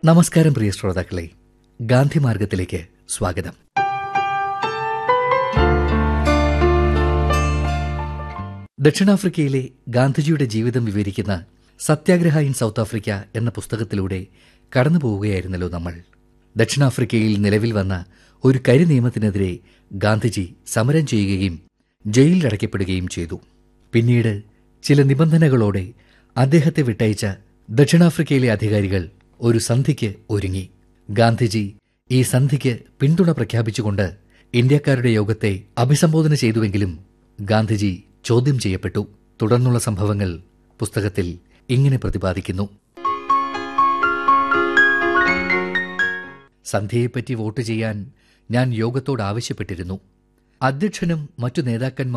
നമസ്കാരം പ്രിയ ശ്രോതാക്കളെ ഗാന്ധി മാർഗത്തിലേക്ക് സ്വാഗതം ദക്ഷിണാഫ്രിക്കയിലെ ഗാന്ധിജിയുടെ ജീവിതം വിവരിക്കുന്ന സത്യാഗ്രഹ ഇൻ സൗത്ത് ആഫ്രിക്ക എന്ന പുസ്തകത്തിലൂടെ കടന്നു പോവുകയായിരുന്നല്ലോ നമ്മൾ ദക്ഷിണാഫ്രിക്കയിൽ നിലവിൽ വന്ന ഒരു കരി നിയമത്തിനെതിരെ ഗാന്ധിജി സമരം ചെയ്യുകയും ജയിലിലടയ്ക്കപ്പെടുകയും ചെയ്തു പിന്നീട് ചില നിബന്ധനകളോടെ അദ്ദേഹത്തെ വിട്ടയച്ച ദക്ഷിണാഫ്രിക്കയിലെ അധികാരികൾ ഒരു സന്ധിക്ക് ഒരുങ്ങി ഗാന്ധിജി ഈ സന്ധിക്ക് പിന്തുണ പ്രഖ്യാപിച്ചുകൊണ്ട് ഇന്ത്യക്കാരുടെ യോഗത്തെ അഭിസംബോധന ചെയ്തുവെങ്കിലും ഗാന്ധിജി ചോദ്യം ചെയ്യപ്പെട്ടു തുടർന്നുള്ള സംഭവങ്ങൾ പുസ്തകത്തിൽ ഇങ്ങനെ പ്രതിപാദിക്കുന്നു സന്ധ്യയെപ്പറ്റി വോട്ട് ചെയ്യാൻ ഞാൻ യോഗത്തോട് ആവശ്യപ്പെട്ടിരുന്നു അധ്യക്ഷനും മറ്റു നേതാക്കന്മാരും